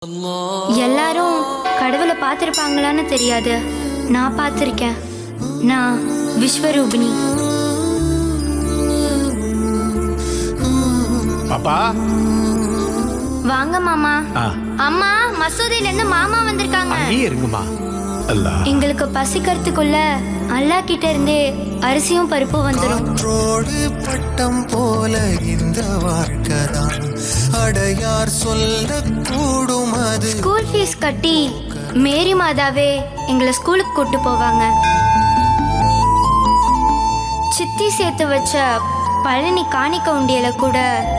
எல்லாரும் கடவுளை பார்த்துருப்பாங்களான்னு தெரியாது நான் பார்த்துருக்கேன் நான் விஸ்வரூபிணி பாப்பா வாங்க மாமா ஆ. அம்மா மசூதியில இருந்து மாமா வந்திருக்காங்க அங்கேயே இருங்கம்மா அல்லா எங்களுக்கு பசிக்கிறதுக்குள்ள அல்லா கிட்ட இருந்தே அரிசியும் பருப்பும் வந்துடும் காற்றோடு பட்டம் போல இந்த வாழ்க்கைதான் அடையார் சொல்லக்கூடும் அது ஸ்கூல் ஃபீஸ் கட்டி மேரி மாதாவே எங்களை ஸ்கூலுக்கு கூட்டு போவாங்க சித்தி சேர்த்து வச்ச பழனி காணிக்க உண்டியல கூட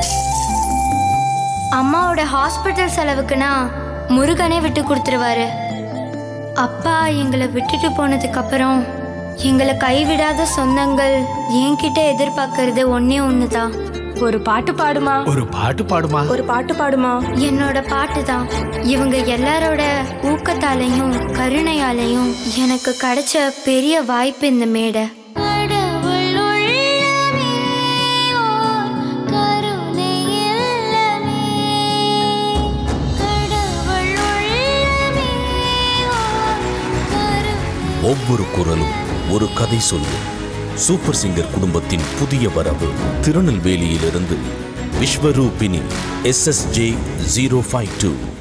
அம்மாவோட ஹாஸ்பிட்டல் செலவுக்குனா முருகனே விட்டு கொடுத்துருவாரு அப்பா எங்களை விட்டுட்டு போனதுக்கு அப்புறம் எங்களை கைவிடாத சொந்தங்கள் என்கிட்ட எதிர்பார்க்கறது ஒன்னே ஒண்ணுதான் ஒரு பாட்டு பாடுமா ஒரு பாட்டு பாடுமா ஒரு பாட்டு பாடுமா என்னோட பாட்டு தான் இவங்க எல்லாரோட ஊக்கத்தாலையும் கருணையாலையும் எனக்கு கிடைச்ச பெரிய வாய்ப்பு இந்த மேடை ஒவ்வொரு குரலும் ஒரு கதை சொல்லும் சூப்பர் சிங்கர் குடும்பத்தின் புதிய வரவு திருநெல்வேலியிலிருந்து Vishwaroopini S S J zero five two